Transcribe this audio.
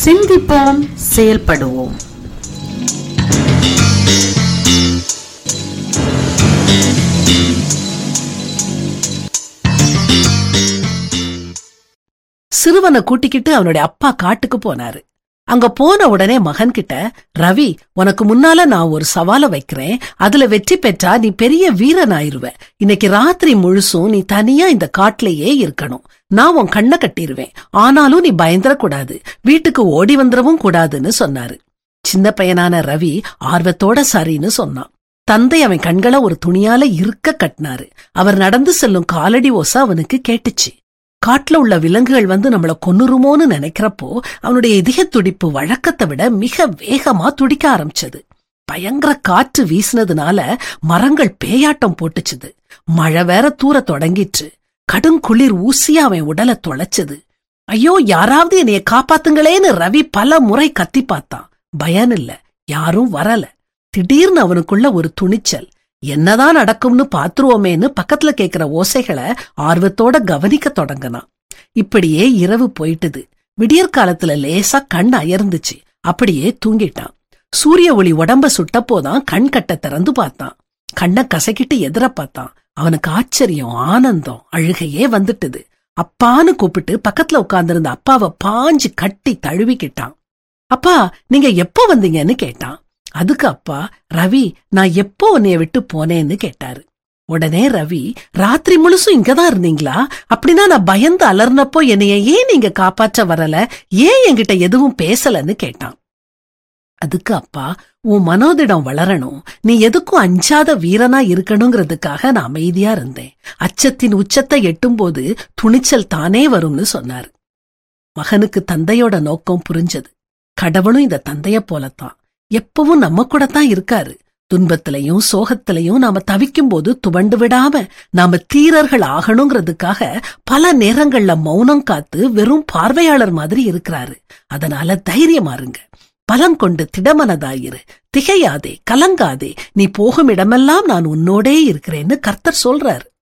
சிந்திப்போம் செயல்படுவோம் சிறுவனை கூட்டிக்கிட்டு அவனுடைய அப்பா காட்டுக்கு போனாரு அங்க போன உடனே மகன் கிட்ட ரவி உனக்கு முன்னால நான் ஒரு சவால வைக்கிறேன் அதுல வெற்றி பெற்றா நீ பெரிய வீரன் ஆயிருவ இன்னைக்கு ராத்திரி முழுசும் நீ தனியா இந்த காட்டுலயே இருக்கணும் நான் உன் கண்ணை கட்டிருவேன் ஆனாலும் நீ பயந்துடக்கூடாது வீட்டுக்கு ஓடி வந்துடவும் கூடாதுன்னு சொன்னாரு சின்ன பையனான ரவி ஆர்வத்தோட சரின்னு சொன்னான் தந்தை அவன் கண்களை ஒரு துணியால இருக்க கட்டினாரு அவர் நடந்து செல்லும் காலடி ஓசை அவனுக்கு கேட்டுச்சு காட்டுல உள்ள விலங்குகள் வந்து நம்மள கொன்னுருமோன்னு நினைக்கிறப்போ அவனுடைய இதய துடிப்பு வழக்கத்தை விட மிக வேகமா துடிக்க ஆரம்பிச்சது பயங்கர காற்று வீசினதுனால மரங்கள் பேயாட்டம் போட்டுச்சுது மழை வேற தூர தொடங்கிற்று கடுங்குளிர் ஊசியா அவன் உடலை தொலைச்சது ஐயோ யாராவது என்னைய காப்பாத்துங்களேன்னு ரவி பல முறை கத்தி பார்த்தான் பயன் இல்ல யாரும் வரல திடீர்னு அவனுக்குள்ள ஒரு துணிச்சல் என்னதான் நடக்கும்னு பாத்துருவோமேன்னு பக்கத்துல கேக்குற ஓசைகளை ஆர்வத்தோட கவனிக்க தொடங்கினான் இப்படியே இரவு போயிட்டுது விடியற் காலத்துல லேசா கண் அயர்ந்துச்சு அப்படியே தூங்கிட்டான் சூரிய ஒளி உடம்ப சுட்டப்போதான் கண் கட்ட திறந்து பார்த்தான் கண்ணை கசக்கிட்டு எதிர பார்த்தான் அவனுக்கு ஆச்சரியம் ஆனந்தம் அழுகையே வந்துட்டுது அப்பான்னு கூப்பிட்டு பக்கத்துல உட்கார்ந்திருந்த அப்பாவை பாஞ்சு கட்டி தழுவிக்கிட்டான் அப்பா நீங்க எப்போ வந்தீங்கன்னு கேட்டான் அதுக்கு அப்பா ரவி நான் எப்போ உன்னைய விட்டு போனேன்னு கேட்டாரு உடனே ரவி ராத்திரி முழுசும் இங்கதான் இருந்தீங்களா அப்படின்னா நான் பயந்து அலர்னப்போ என்னைய ஏன் நீங்க காப்பாற்ற வரல ஏன் என்கிட்ட எதுவும் பேசலன்னு கேட்டான் அதுக்கு அப்பா உன் மனோதிடம் வளரணும் நீ எதுக்கும் அஞ்சாத வீரனா இருக்கணுங்கிறதுக்காக நான் அமைதியா இருந்தேன் அச்சத்தின் உச்சத்தை எட்டும்போது துணிச்சல் தானே வரும்னு சொன்னாரு மகனுக்கு தந்தையோட நோக்கம் புரிஞ்சது கடவுளும் இந்த தந்தைய போலத்தான் எப்பவும் நம்ம கூட தான் இருக்காரு துன்பத்திலையும் சோகத்திலையும் நாம தவிக்கும் போது துவண்டு விடாம நாம தீரர்கள் ஆகணுங்கிறதுக்காக பல நேரங்கள்ல மௌனம் காத்து வெறும் பார்வையாளர் மாதிரி இருக்கிறாரு அதனால தைரியமா இருங்க பலம் கொண்டு திடமனதாயிரு திகையாதே கலங்காதே நீ போகும் இடமெல்லாம் நான் உன்னோடே இருக்கிறேன்னு கர்த்தர் சொல்றாரு